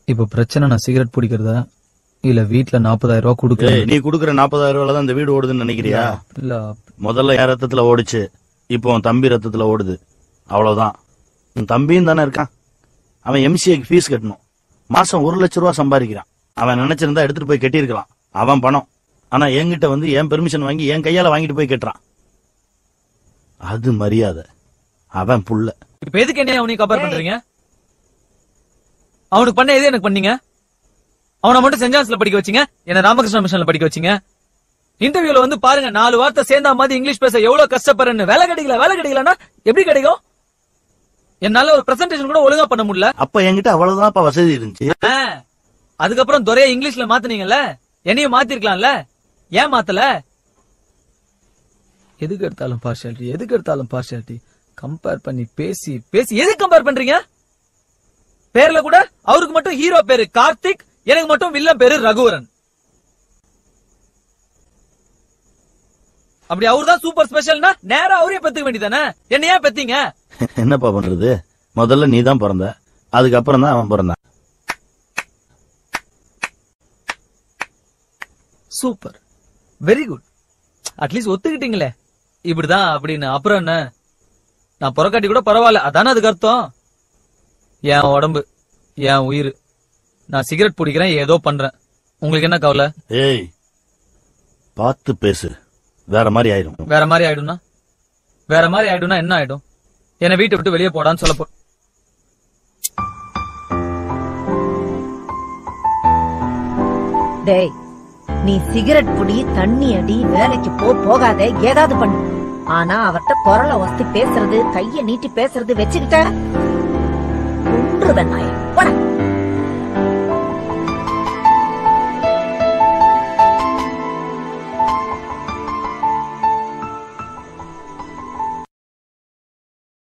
இப்ப பிரச்சனை நான் சிகரெட் பிடிக்கிறதா இல்ல வீட்ல நாற்பதாயிரம் ரூபாய் ஏய், கொடுக்குறேன் நீ குடுக்குற நாற்பதாயிரம் ரூபாய் தான் இந்த வீடு ஓடுதுன்னு நினைக்கிறியா இல்ல முதல்ல என் ரத்தத்துல ஓடுச்சு இப்போ உன் தம்பி ரத்தத்துல ஓடுது அவ்வளவுதான் உன் தம்பியும் தானே இருக்கான் அவன் எம்சிஏக்கு ஃபீஸ் கட்டணும் மாசம் ஒரு லட்ச ரூபா சம்பாதிக்கிறான் அவன் நினைச்சிருந்தா எடுத்துட்டு போய் கட்டியிருக்கலாம் அவன் பணம் ஆனா என்கிட்ட வந்து என் பெர்மிஷன் வாங்கி என் கையால வாங்கிட்டு போய் கட்டுறான் அது மரியாதை அவன் புள்ள இப்ப எதுக்கு என்ன அவனையும் கம்பேர் பண்றீங்க அவனுக்கு பண்ண எது எனக்கு பண்ணீங்க அவனை மட்டும் சென்ட் ஜான்ஸ்ல படிக்க வச்சீங்க என்ன ராமகிருஷ்ண மிஷன்ல படிக்க வச்சீங்க இன்டர்வியூல வந்து பாருங்க நாலு வார்த்தை சேர்ந்தா மாதிரி இங்கிலீஷ் பேச எவ்வளவு கஷ்டப்படுறேன்னு வேலை கிடைக்கல வேலை கிடைக்கலன்னா எப்படி கிடைக்கும் என்னால ஒரு பிரசன்டேஷன் கூட ஒழுங்கா பண்ண முடியல அப்ப என்கிட்ட அவ்வளவுதான் வசதி இருந்துச்சு ஆ, அதுக்கப்புறம் துறைய இங்கிலீஷ்ல மாத்துனீங்கல்ல என்னையும் மாத்திருக்கலாம்ல ஏன் மாத்தல எதுக்கு எடுத்தாலும் பார்ஷியாலிட்டி எதுக்கு எடுத்தாலும் பார்ஷியாலிட்டி கம்பேர் பண்ணி பேசி பேசி எதுக்கு கம்பேர் பண்றீங்க பேர்ல கூட அவருக்கு மட்டும் ஹீரோ பேரு கார்த்திக் எனக்கு மட்டும் வில்லன் பேரு ரகுவரன் அப்படி அவர்தான் சூப்பர் ஸ்பெஷல்னா நேரா அவரே பெத்துக்க வேண்டியதானே என்ன ஏன் பெத்தீங்க என்னப்பா பண்றது முதல்ல நீ தான் பிறந்த அதுக்கப்புறம் தான் அவன் பிறந்தான் சூப்பர் வெரி குட் அட்லீஸ்ட் ஒத்துக்கிட்டீங்களே இப்படிதான் அப்படின்னு அப்புறம் என்ன நான் புறக்காட்டி கூட பரவாயில்ல அதானே அதுக்கு அர்த்தம் என் உடம்பு என் உயிர் நான் சிகரெட் பிடிக்கிறேன் ஏதோ பண்றேன் உங்களுக்கு என்ன கவலை ஏய் பார்த்து பேசு வேற மாதிரி ஆயிரும் வேற மாதிரி ஆயிடும்னா வேற மாதிரி ஆயிடும்னா என்ன ஆயிடும் என்னை வீட்டை விட்டு வெளியே போடான்னு சொல்ல போ டேய் நீ சிகரெட் புடி தண்ணி அடி வேலைக்கு போ போகாத ஏதாவது பண்ணு ஆனா அவர்ட்ட குரலை ஒஸ்தி பேசுறது கைய நீட்டி பேசுறது வச்சுக்கிட்ட கொன்றுவேன் நான்